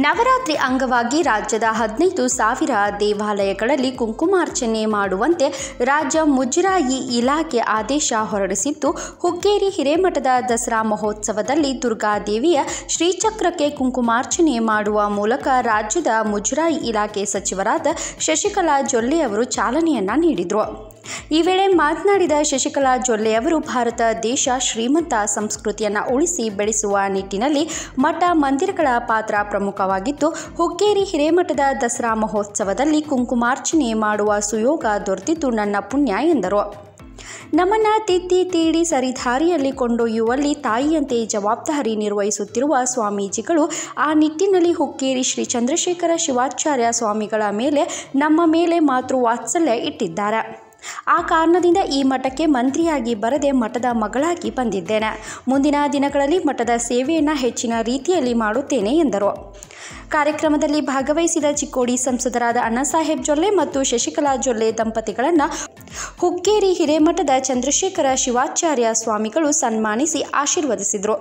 ನವರಾತ್ರಿ ಅಂಗವಾಗಿ ರಾಜ್ಯದ ಹದಿನೈದು ಸಾವಿರ ದೇವಾಲಯಗಳಲ್ಲಿ ಕುಂಕುಮಾರ್ಚನೆ ಮಾಡುವಂತೆ ರಾಜ್ಯ ಮುಜರಾಯಿ ಇಲಾಖೆ ಆದೇಶ ಹೊರಡಿಸಿದ್ದು ಹುಕ್ಕೇರಿ ಹಿರೇಮಠದ ದಸರಾ ಮಹೋತ್ಸವದಲ್ಲಿ ದುರ್ಗಾದೇವಿಯ ಶ್ರೀಚಕ್ರಕ್ಕೆ ಕುಂಕುಮಾರ್ಚನೆ ಮಾಡುವ ಮೂಲಕ ರಾಜ್ಯದ ಮುಜರಾಯಿ ಇಲಾಖೆ ಸಚಿವರಾದ ಶಶಿಕಲಾ ಜೊಲ್ಲೆ ಅವರು ಚಾಲನೆಯನ್ನ ನೀಡಿದರು ಈ ವೇಳೆ ಮಾತನಾಡಿದ ಶಶಿಕಲಾ ಜೊಲ್ಲೆ ಅವರು ಭಾರತ ದೇಶ ಶ್ರೀಮಂತ ಸಂಸ್ಕೃತಿಯನ್ನು ಉಳಿಸಿ ಬೆಳೆಸುವ ನಿಟ್ಟಿನಲ್ಲಿ ಮಠ ಮಂದಿರಗಳ ಪಾತ್ರ ಪ್ರಮುಖವಾಗಿದ್ದು ಹುಕ್ಕೇರಿ ಹಿರೇಮಠದ ದಸರಾ ಮಹೋತ್ಸವದಲ್ಲಿ ಕುಂಕುಮಾರ್ಚನೆ ಮಾಡುವ ಸುಯೋಗ ದೊರೆತಿದ್ದು ನನ್ನ ಪುಣ್ಯ ಎಂದರು ನಮ್ಮನ್ನ ತಿದ್ದಿ ತೀಡಿ ಸರಿದಾರಿಯಲ್ಲಿ ಕೊಂಡೊಯ್ಯುವಲ್ಲಿ ತಾಯಿಯಂತೆ ಜವಾಬ್ದಾರಿ ನಿರ್ವಹಿಸುತ್ತಿರುವ ಸ್ವಾಮೀಜಿಗಳು ಆ ನಿಟ್ಟಿನಲ್ಲಿ ಹುಕ್ಕೇರಿ ಶ್ರೀ ಚಂದ್ರಶೇಖರ ಶಿವಾಚಾರ್ಯ ಸ್ವಾಮಿಗಳ ಮೇಲೆ ನಮ್ಮ ಮೇಲೆ ಮಾತೃ ವಾತ್ಸಲ್ಯ ಇಟ್ಟಿದ್ದಾರೆ ಆ ಕಾರಣದಿಂದ ಈ ಮಠಕ್ಕೆ ಮಂತ್ರಿಯಾಗಿ ಬರದೆ ಮಠದ ಮಗಳಾಗಿ ಬಂದಿದ್ದೇನೆ ಮುಂದಿನ ದಿನಗಳಲ್ಲಿ ಮಠದ ಸೇವೆಯನ್ನು ಹೆಚ್ಚಿನ ರೀತಿಯಲ್ಲಿ ಮಾಡುತ್ತೇನೆ ಎಂದರು ಕಾರ್ಯಕ್ರಮದಲ್ಲಿ ಭಾಗವಹಿಸಿದ ಚಿಕ್ಕೋಡಿ ಸಂಸದರಾದ ಅಣ್ಣಾಸಾಹೇಬ್ ಜೊಲ್ಲೆ ಮತ್ತು ಶಶಿಕಲಾ ಜೊಲ್ಲೆ ದಂಪತಿಗಳನ್ನು ಹುಕ್ಕೇರಿ ಹಿರೇಮಠದ ಚಂದ್ರಶೇಖರ ಶಿವಾಚಾರ್ಯ ಸ್ವಾಮಿಗಳು ಸನ್ಮಾನಿಸಿ ಆಶೀರ್ವದಿಸಿದರು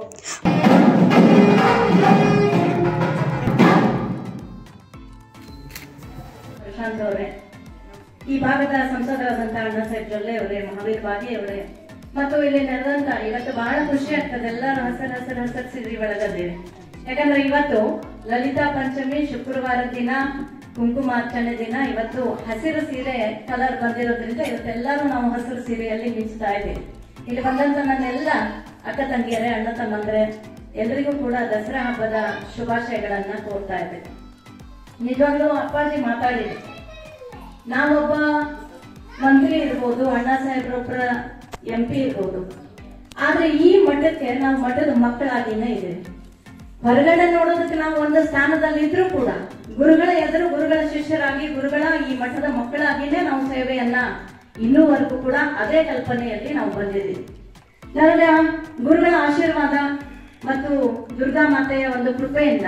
ಪ್ರಶಾಂತ್ ಅವರೇ ಈ ಭಾಗದ ಸಂಸದರಾದಂತಹ ಅಣ್ಣ ಸಾಹೇಬ್ ಜೊಲ್ಲೆ ಅವರೇ ಮಹಾವೀರ್ ಬಾಗಿ ಅವರೇ ಮತ್ತು ಇಲ್ಲಿ ನಡೆದಂತ ಇವತ್ತು ಬಹಳ ಖುಷಿ ಆಗ್ತದೆ ಎಲ್ಲರೂ ಹಸರ್ ಹಸರ್ ಹಸರ್ ಸೀರೆ ಒಳಗದೇವೆ ಯಾಕಂದ್ರೆ ಇವತ್ತು ಲಲಿತಾ ಪಂಚಮಿ ಶುಕ್ರವಾರ ದಿನ ಕುಂಕುಮಾರ್ಚನೆ ದಿನ ಇವತ್ತು ಹಸಿರು ಸೀರೆ ಕಲರ್ ಬಂದಿರೋದ್ರಿಂದ ಇವತ್ತೆಲ್ಲರೂ ನಾವು ಹಸಿರು ಸೀರೆಯಲ್ಲಿ ಮಿಂಚ್ತಾ ಇದ್ದೀವಿ ಇಲ್ಲಿ ಬಂದಂತ ನನ್ನೆಲ್ಲ ಅಕ್ಕ ತಂಗಿಯರೇ ಅಣ್ಣ ತಮ್ಮಂದ್ರೆ ಎಲ್ರಿಗೂ ಕೂಡ ದಸರಾ ಹಬ್ಬದ ಶುಭಾಶಯಗಳನ್ನ ಕೋರ್ತಾ ಇದ್ದೇನೆ ನಿಜವಾಗ್ಲೂ ಅಪ್ಪಾಜಿ ಮಾತಾಡಿದ್ರು ನಾವೊಬ್ಬ ಮಂತ್ರಿ ಇರ್ಬೋದು ಅಣ್ಣಾ ಸಾಹೇಬ್ರೊಬ್ಬರ ಎಂ ಪಿ ಇರ್ಬೋದು ಆದ್ರೆ ಈ ಮಠಕ್ಕೆ ನಾವು ಮಠದ ಮಕ್ಕಳಾಗಿನೇ ಇದ್ದೇವೆ ಹೊರಗಡೆ ನೋಡೋದಕ್ಕೆ ನಾವು ಒಂದು ಸ್ಥಾನದಲ್ಲಿ ಇದ್ರೂ ಕೂಡ ಗುರುಗಳ ಎದುರು ಗುರುಗಳ ಶಿಷ್ಯರಾಗಿ ಗುರುಗಳ ಈ ಮಠದ ಮಕ್ಕಳಾಗಿನೇ ನಾವು ಸೇವೆಯನ್ನ ಇನ್ನೂವರೆಗೂ ಕೂಡ ಅದೇ ಕಲ್ಪನೆಯಲ್ಲಿ ನಾವು ಬಂದಿದ್ದೀವಿ ನನಗೆ ಗುರುಗಳ ಆಶೀರ್ವಾದ ಮತ್ತು ದುರ್ಗಾ ಮಾತೆಯ ಒಂದು ಕೃಪೆಯಿಂದ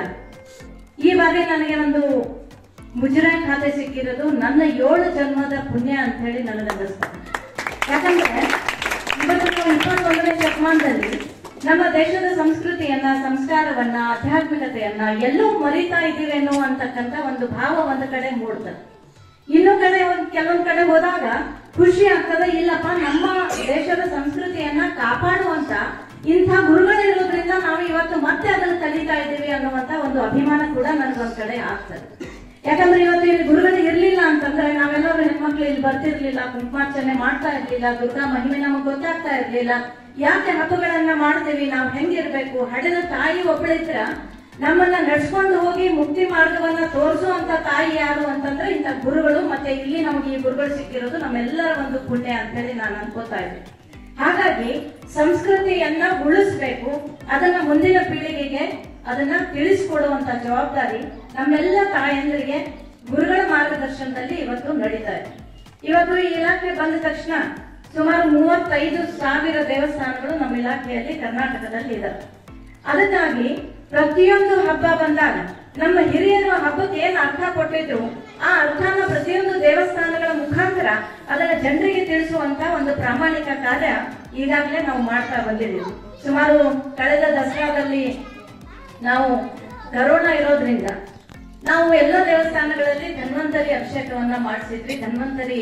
ಈ ಬಾರಿ ನನಗೆ ಒಂದು ಮುಜರಾಯಿ ಖಾತೆ ಸಿಕ್ಕಿರೋದು ನನ್ನ ಏಳು ಜನ್ಮದ ಪುಣ್ಯ ಅಂತ ಹೇಳಿ ನನಗೆ ಅನ್ನಿಸ್ತದೆ ಯಾಕಂದ್ರೆ ಇವತ್ತು ಇಪ್ಪತ್ತೊಂದನೇ ಶತಮಾನದಲ್ಲಿ ನಮ್ಮ ದೇಶದ ಸಂಸ್ಕೃತಿಯನ್ನ ಸಂಸ್ಕಾರವನ್ನ ಆಧ್ಯಾತ್ಮಿಕತೆಯನ್ನ ಎಲ್ಲೋ ಮರಿತಾ ಇದ್ದೀವೇನೋ ಅಂತಕ್ಕಂತ ಒಂದು ಭಾವ ಒಂದು ಕಡೆ ಮೂಡ್ತದೆ ಇನ್ನೂ ಕಡೆ ಒಂದ್ ಕೆಲವೊಂದ್ ಕಡೆ ಹೋದಾಗ ಖುಷಿ ಆಗ್ತದೆ ಇಲ್ಲಪ್ಪ ನಮ್ಮ ದೇಶದ ಸಂಸ್ಕೃತಿಯನ್ನ ಕಾಪಾಡುವಂತ ಇಂಥ ಗುರುಗಳಿರೋದ್ರಿಂದ ನಾವು ಇವತ್ತು ಮತ್ತೆ ಅದನ್ನು ಕಲಿತಾ ಇದ್ದೀವಿ ಅನ್ನುವಂತ ಒಂದು ಅಭಿಮಾನ ಕೂಡ ನನಗೊಂದ್ ಕಡೆ ಆಗ್ತದೆ ಯಾಕಂದ್ರೆ ಇವತ್ತು ಇಲ್ಲಿ ಗುರುಗಳು ಇರ್ಲಿಲ್ಲ ಅಂತಂದ್ರೆ ನಾವೆಲ್ಲರೂ ಹೆಣ್ಮಕ್ಳು ಇಲ್ಲಿ ಬರ್ತಿರ್ಲಿಲ್ಲ ಕುಂಕುಮಾರ್ಚನೆ ಮಾಡ್ತಾ ಇರ್ಲಿಲ್ಲ ದುರ್ಗಾ ಮಹಿಮೆ ನಮಗ್ ಗೊತ್ತಾಗ್ತಾ ಇರ್ಲಿಲ್ಲ ಯಾಕೆ ಹಬ್ಬಗಳನ್ನ ಮಾಡ್ತೀವಿ ನಾವು ಹೆಂಗಿರ್ಬೇಕು ಹಡೆದ ತಾಯಿ ಒಬ್ಬಳಿದ್ರ ನಮ್ಮನ್ನ ನಡ್ಸ್ಕೊಂಡು ಹೋಗಿ ಮುಕ್ತಿ ಮಾರ್ಗವನ್ನ ತೋರಿಸುವಂತ ತಾಯಿ ಯಾರು ಅಂತಂದ್ರೆ ಇಂಥ ಗುರುಗಳು ಮತ್ತೆ ಇಲ್ಲಿ ನಮಗೆ ಈ ಗುರುಗಳು ಸಿಕ್ಕಿರೋದು ನಮ್ಮೆಲ್ಲರ ಒಂದು ಪುಣ್ಯ ಅಂತ ಹೇಳಿ ನಾನು ಅನ್ಕೋತಾ ಇದ್ದೆ ಹಾಗಾಗಿ ಸಂಸ್ಕೃತಿಯನ್ನ ಉಳಿಸ್ಬೇಕು ಅದನ್ನ ಮುಂದಿನ ಪೀಳಿಗೆಗೆ ಅದನ್ನ ತಿಳಿಸ್ಕೊಡುವಂತ ಜವಾಬ್ದಾರಿ ನಮ್ಮೆಲ್ಲ ತಾಯಂದರಿಗೆ ಗುರುಗಳ ಮಾರ್ಗದರ್ಶನದಲ್ಲಿ ಇವತ್ತು ನಡೀತಾ ಇದೆ ಇವತ್ತು ಈ ಇಲಾಖೆ ಬಂದ ತಕ್ಷಣ ಸುಮಾರು ಮೂವತ್ತೈದು ಸಾವಿರ ದೇವಸ್ಥಾನಗಳು ನಮ್ಮ ಇಲಾಖೆಯಲ್ಲಿ ಕರ್ನಾಟಕದಲ್ಲಿ ಇದಾವೆ ಅದಕ್ಕಾಗಿ ಪ್ರತಿಯೊಂದು ಹಬ್ಬ ಬಂದಾಗ ನಮ್ಮ ಹಿರಿಯರು ಆ ಹಬ್ಬಕ್ಕೆ ಏನ್ ಅರ್ಥ ಕೊಟ್ಟಿದ್ರು ಆ ಅರ್ಥನ ಪ್ರತಿಯೊಂದು ದೇವಸ್ಥಾನಗಳ ಮುಖಾಂತರ ಅದನ್ನ ಜನರಿಗೆ ತಿಳಿಸುವಂತ ಒಂದು ಪ್ರಾಮಾಣಿಕ ಕಾರ್ಯ ಈಗಾಗಲೇ ನಾವು ಮಾಡ್ತಾ ಬಂದಿದ್ದೀವಿ ಸುಮಾರು ಕಳೆದ ದಸರಾದಲ್ಲಿ ನಾವು ಕರೋನಾ ಇರೋದ್ರಿಂದ ನಾವು ಎಲ್ಲ ದೇವಸ್ಥಾನಗಳಲ್ಲಿ ಧನ್ವಂತರಿ ಅಭಿಷೇಕವನ್ನ ಮಾಡಿಸಿದ್ವಿ ಧನ್ವಂತರಿ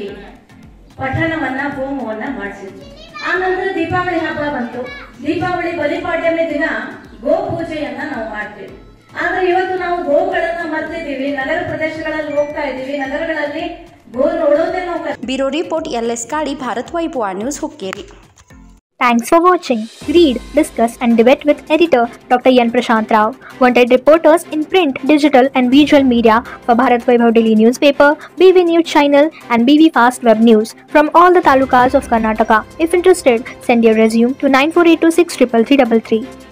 ಪಠಣವನ್ನ ಹೋಮವನ್ನ ಮಾಡಿಸಿದ್ವಿ ಆ ನಂತರ ದೀಪಾವಳಿ ಹಬ್ಬ ಬಂತು ದೀಪಾವಳಿ ಬಲಿಪಾಡ್ಯಮಿ ದಿನ ಗೋ ಪೂಜೆಯನ್ನ ನಾವು ಮಾಡ್ತೀವಿ ಆದ್ರೆ ಇವತ್ತು ನಾವು ಗೋಗಳನ್ನ ಮರ್ತಿದೀವಿ ನಗರ ಪ್ರದೇಶಗಳಲ್ಲಿ ಹೋಗ್ತಾ ಇದೀವಿ ನಗರಗಳಲ್ಲಿ ಗೋ ನೋಡೋದೇ ನಾವು ಕಷ್ಟ. Bureau report L S Kali Bharat Vaibhava news Hukkeri Thanks for watching. Read, discuss, and debate with editor Dr. Yan Prashant Rao. Wanted reporters in print, digital, and visual media for Bharat Vaibhav Daily Newspaper, BV News Channel, and BV Fast Web News from all the talukas of Karnataka. If interested, send your resume to 9482633333.